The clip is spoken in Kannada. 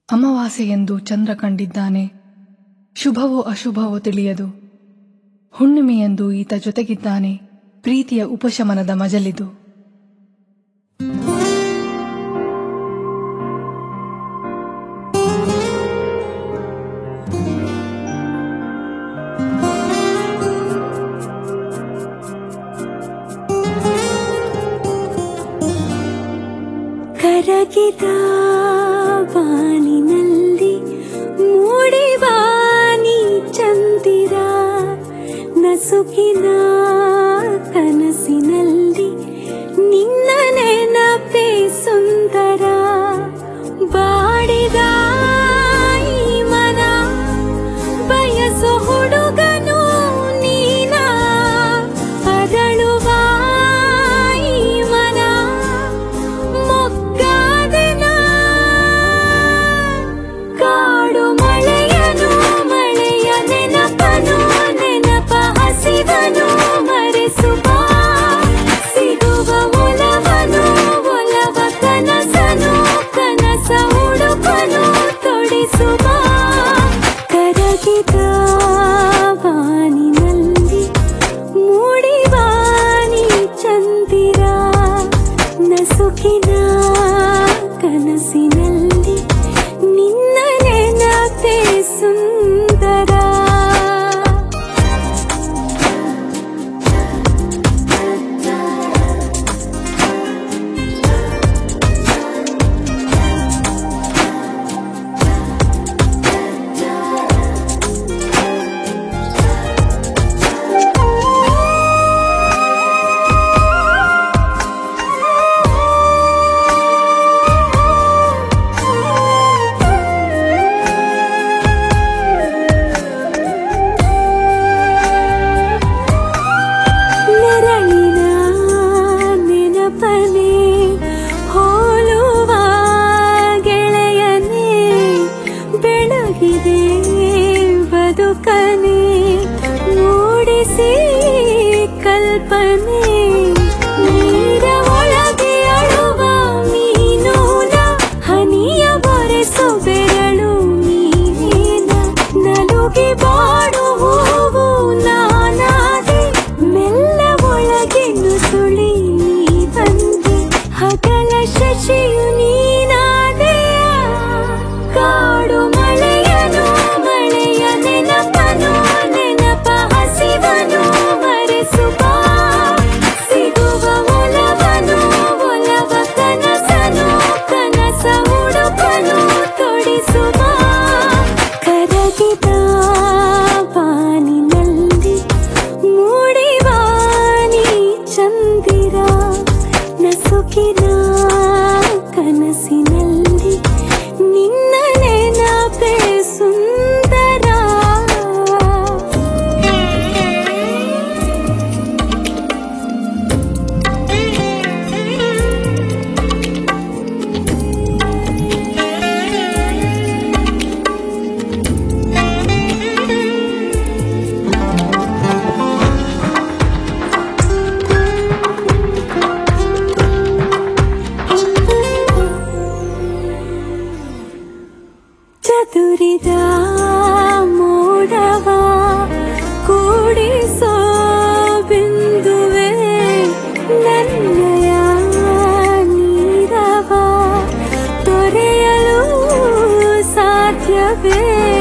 ಅಮಾವಾಸ್ಯೆಯೆಂದು ಚಂದ್ರ ಕಂಡಿದ್ದಾನೆ ಶುಭವೋ ಅಶುಭವೋ ತಿಳಿಯದು ಹುಣ್ಣಿಮೆಯೆಂದು ಈತ ಜೊತೆಗಿದ್ದಾನೆ ಪ್ರೀತಿಯ ಉಪಶಮನದ ಮಜಲಿದು ಕರಗಿದ ಬಾನಿನಲ್ಲಿ ಮೂಡಿವಾನಿ ಚಂದಿರ ನಸುಕಿನ ಕನಸಿನಲ್ಲಿ ನಿನ್ನ ನೆನಪೇ ಸುಂದರ ಬಾಡಿದ ಈ ಮನ ಬಯಸು ಹುಡುಗನು ನೀನ ಅರಳುವ ಈ ಮನ ಮೊಗ್ಗಾದೆನ ಕಾಡು ಮಳೆಯನು ಮಳೆಯ ನೆನಪನು ನೆನಪ ಹಸಿವನು ಮರೆಸುವ ಸಿಗುವ ಒಲವನು ಒಲವ ಕನಸನು ಕನಸ ಉಡುಪನು ತೊಡಿಸುವ ಕರಗಿದ ಬಾನಿನಲ್ಲಿ ಮೂಡಿವಾನಿ ಚಂದಿರ ನಸುಕಿನ ಕನಸಿನಲ್ಲಿ ನಿನ್ನ ನೆನಪೇ ಸುಂದರ ನೆರಳಿನ ನೆನಪನೆ ಹೋಲುವ ಗೆಳೆಯನೇ ಬೆಳಗಿದೆ ಬದುಕನೆ ಮೂಡಿಸಿ ಕಲ್ಪನೆ ನೀರ ಒಳಗೆ ಅಳುವ ಮೀನೂನ ಹನಿಯ ಬರೆಸು ಬೆರಳು ನೀನೇನ ನಲುಗಿ ಬಾಡು ಹೂವು ನಾನಾದೆ ಮೆಲ್ಲ ಒಳಗೆ ನುಸುಳಿ ನೀ ಬಂದೆ ಹಗಲ ಶಶಿಯು ನೀನಾದೆಯ ಕಾಡು ಮಳೆಯನು ಮಳೆಯ ನೆನಪನು ನೆನಪ ಹಸಿವನು ಮರೆಸುವ ಸಿಗುವ ಒಲವನು ಒಲವ ಕನಸನು ಕನಸ ಉಡುಪನು ತೊಡಿಸುವ ಕರಗಿದ ಬಾನಿನಲ್ಲಿ ಮೂಡಿವಾನಿ ಚಂದಿರ ನಸುಕಿನ ಕನಸಿನಲ್ಲಿ ನಿನ್ನ ನೆನಪೇ ಸುಂದರ ಚದುರಿದ ಮೋಡವ ಕೂಡಿಸೋ ಬಿಂದುವೆ ನನ್ನಯ ನೀರವ ತೊರೆಯಲು ಸಾಧ್ಯವೇ